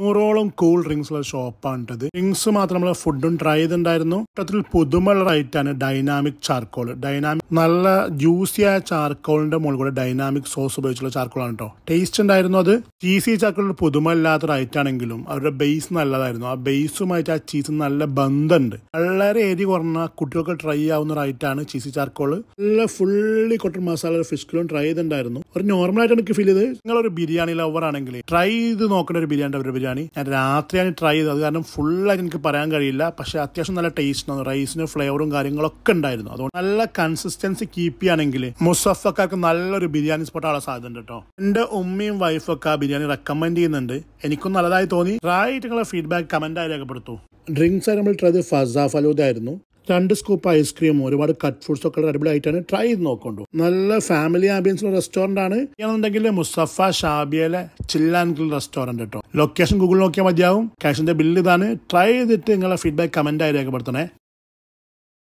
നൂറോളം cool drinks ഉള്ള ഷോപ്പാണ് ഇത് ഡ്രിങ്ക്സ് മാത്രം നമ്മൾ ഫുഡും ട്രൈ ചെയ്തിട്ടുണ്ടായിരുന്നു മൊത്തത്തിൽ പുതുമയുള്ള റൈറ്റാണ് ഡൈനാമിക് ചാർക്കോൾ ഡൈനാമിക് നല്ല ജ്യൂസിയായ ചാർക്കോളിന്റെ മുകളിൽ കൂടെ ഡൈനാമിക് സോസ് ഉപയോഗിച്ചുള്ള ചാർക്കോളാണ് കേട്ടോ ടേസ്റ്റ് ഉണ്ടായിരുന്നു അത് ചീസി ചാർക്കോളിൽ പുതുമ ഇല്ലാത്ത റൈറ്റ് ആണെങ്കിലും അവരുടെ ബേസ് നല്ലതായിരുന്നു ആ ബേസുമായിട്ട് ആ ചീസ് നല്ല ബന്ധമുണ്ട് വളരെ എരി കുറഞ്ഞ കുട്ടികൾക്ക് ട്രൈ ആവുന്ന റൈറ്റാണ് ചീസി ചാർക്കോൾ നല്ല ഫുള്ളി കൊട്ടൻ മസാല ഫിഷ് കിലോ ട്രൈ ചെയ്തിട്ടുണ്ടായിരുന്നു ഒരു നോർമൽ ആയിട്ട് എനിക്ക് ഫീൽ ചെയ്ത് നിങ്ങളൊരു ബിരിയാണി ലവർ ആണെങ്കിൽ ട്രൈ ചെയ്ത് നോക്കേണ്ട ഒരു ബിരിയാണി ഒരു ബിരിയാണി ഞാൻ രാത്രിയാണ് ട്രൈ ചെയ്തത് അത് കാരണം ഫുള്ളായിട്ട് എനിക്ക് പറയാൻ കഴിയില്ല പക്ഷെ അത്യാവശ്യം നല്ല ടേസ്റ്റ് ആണ് റൈസിന് ഫ്ലേവറും കാര്യങ്ങളൊക്കെ ഉണ്ടായിരുന്നു അതുകൊണ്ട് നല്ല കൺസിസ്റ്റൻസി കീപ്പ് ചെയ്യുകയാണെങ്കിൽ മുസഫക്കാർക്ക് നല്ലൊരു ബിരിയാണി സ്പോട്ട് ആവാൻ സാധ്യത ഉണ്ട് കേട്ടോ എന്റെ ഉമ്മയും വൈഫൊക്കെ ആ ബിരിയാണി റെക്കമെൻഡ് ചെയ്യുന്നുണ്ട് എനിക്കും നല്ലതായി തോന്നി റൈറ്റ് നിങ്ങളെ ഫീഡ്ബാക്ക് കമന്റ് ആയി രേഖപ്പെടുത്തു ഡ്രിങ്ക്സ് ആയി നമ്മൾ ട്രൈ ചെയ്ത് ഫസ ഫലൂദ ആയിരുന്നു രണ്ട് സ്കൂപ്പ് ഐസ്ക്രീമും ഒരുപാട് കട്ട് ഫുഡ്സ് ഒക്കെ അടിപൊളിയായിട്ടാണ് ട്രൈ ചെയ്ത് നോക്കൊണ്ടു നല്ല ഫാമിലി ആംബിയൻസ് റെസ്റ്റോറന്റ് ആണ് ആണെന്നുണ്ടെങ്കിൽ മുസഫ ഷാബിയയിലെ ചില്ല ആൻഡ് ഗ്രിൽ റെസ്റ്റോറന്റ് കേട്ടോ ലൊക്കേഷൻ ഗൂഗിൾ നോക്കിയാൽ മതിയാവും ക്യാഷിന്റെ ബില്ല് ഇതാണ് ട്രൈ ചെയ്തിട്ട് നിങ്ങളെ ഫീഡ്ബാക്ക് കമന്റ് ആയി രേഖപ്പെടുത്തണേ